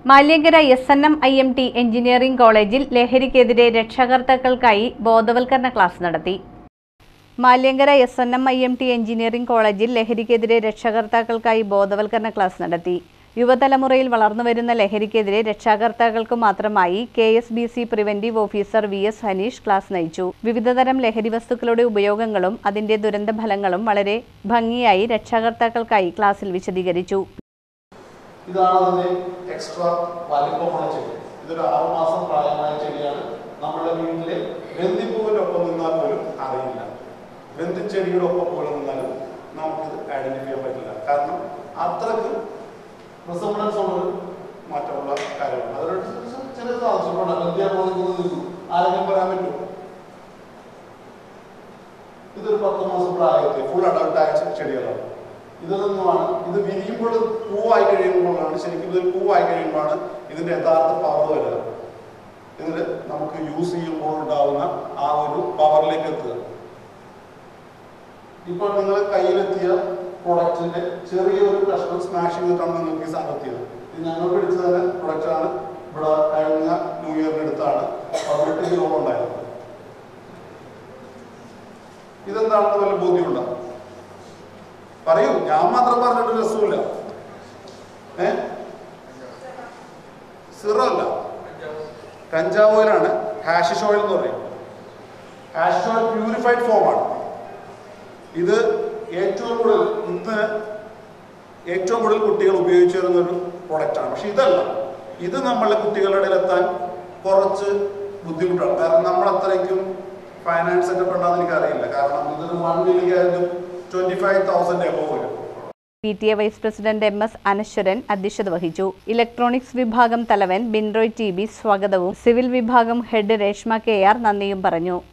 Maliankara S N M I M T engineering കോളേജിൽ ലഹരിക്കെതിരെ രക്ഷകർത്താക്കൾക്കായി ബോധവൽക്കരണ ക്ലാസ് നടത്തി Malyankara S N M I M T engineering കോളേജിൽ ലഹരിക്കെതിരെ രക്ഷകർത്താക്കൾക്കായി ബോധവൽക്കരണ ക്ലാസ് നടത്തി യുവതലമുറയിൽ വളർന്നുവരുന്ന ലഹരിക്കെതിരെ രക്ഷാകർത്താക്കൾക്ക് മാത്രമായി K S B C preventive officer V S Haneesh class നയിച്ചു വിവിധതരം ലഹരി വസ്തുക്കളുടെ ഉപയോഗങ്ങളും അതിന്റെ ദുരന്തഫലങ്ങളും വളരെ ഭംഗിയായി രക്ഷാകർത്താക്കൾക്കായി ക്ലാസ്സിൽ വിശദീകരിച്ചു ഇതാണ് അതിന്റെ എക്സ്ട്രാ വലിപ്പമുള്ള ചെടി ഇതൊരു ആറു മാസം പ്രായമായ ചെടിയാണ് നമ്മുടെ വീട്ടിലെ ബന്ദിപ്പൂവിന്റെ ഒപ്പം നിന്നാൽ പോലും അറിയില്ല ബന്ദിച്ചെടിയുടെ ഒപ്പം പോലും നിന്നാലും നമുക്കിത് ഐഡന്റിഫൈ ചെയ്യാൻ പറ്റില്ല കാരണം അത്രക്ക് റിസംബ്ലൻസ് ഉള്ളൊരു മാറ്റമുള്ള കാര്യമാണ് അതൊരു ചെറിയ താമസമുണ്ട് ബന്ദിയെ പോലെ നിൽക്കുന്നു ആരെങ്കിലും പറയാൻ പറ്റുമോ ഇതൊരു പത്ത് മാസം പ്രായത്തിൽ ഫുൾ അഡൾട്ടായ ചെടികളാണ് ഇതിൽ നിന്നുമാണ് ഇത് വിരിയുമ്പോൾ പൂവായി കഴിയുമ്പോഴാണ് ശരിക്കും ഇത് പൂവായി കഴിയുമ്പോഴാണ് ഇതിന്റെ യഥാർത്ഥ പവർ വരിക ഇതിൽ നമുക്ക് യൂസ് ചെയ്യുമ്പോൾ ഉണ്ടാവുന്ന ആ ഒരു പവറിലേക്ക് എത്തുക ഇപ്പോൾ നിങ്ങൾ കയ്യിലെത്തിയ പ്രൊഡക്റ്റിന്റെ ചെറിയൊരു കഷ്ണം സ്മാഷ് ചെയ്തിട്ടാണ് നിങ്ങൾക്ക് ഈ സാധനം എത്തിയത് ഇത് ഞങ്ങൾ പിടിച്ച തന്നെ പ്രൊഡക്റ്റാണ് ഇവിടെ കഴിഞ്ഞ ന്യൂ ഇയറിന് അടുത്താണ് പതിനെട്ട് കിലോ ഉണ്ടായിരുന്നത് ഇതെന്താണെന്ന് വല്ല ബോധ്യമുണ്ടോ പറയൂ ഞാൻ മാത്രം പറഞ്ഞിട്ട് രസമില്ല ഏ സിറോ അല്ല കഞ്ചാവ് ഓയിലാണ് ഹാഷിഷ് ഓയിൽ എന്ന് പറയും ഹാഷിഷ് ഓയിൽ പ്യൂരിഫൈഡ് ഫോമാണ് ഇത് ഏറ്റവും കൂടുതൽ ഇന്ന് ഏറ്റവും കൂടുതൽ കുട്ടികൾ ഉപയോഗിച്ചു വരുന്ന ഒരു പ്രൊഡക്റ്റാണ് പക്ഷെ ഇതല്ല ഇത് നമ്മളെ കുട്ടികളുടെ ഇടയിൽ എത്താൻ കുറച്ച് ബുദ്ധിമുട്ടാണ് കാരണം നമ്മൾ അത്രയ്ക്കും ഫൈനാൻസ് സെറ്റപ്പ് ഉണ്ടെന്ന് എനിക്ക് അറിയില്ല കാരണം ഇതൊരു വൺ മില്ലിക്കായാലും ട്വന്റി ഫൈവ് തൗസൻഡ് എബോ വരും P T A vice president M S Anashwaran അധ്യക്ഷത വഹിച്ചു ഇലക്ട്രോണിക്സ് വിഭാഗം തലവൻ ബിൻറോയ് ടി ബി സ്വാഗതവും സിവിൽ വിഭാഗം ഹെഡ് രേഷ്മ കെ ആർ നന്ദിയും പറഞ്ഞു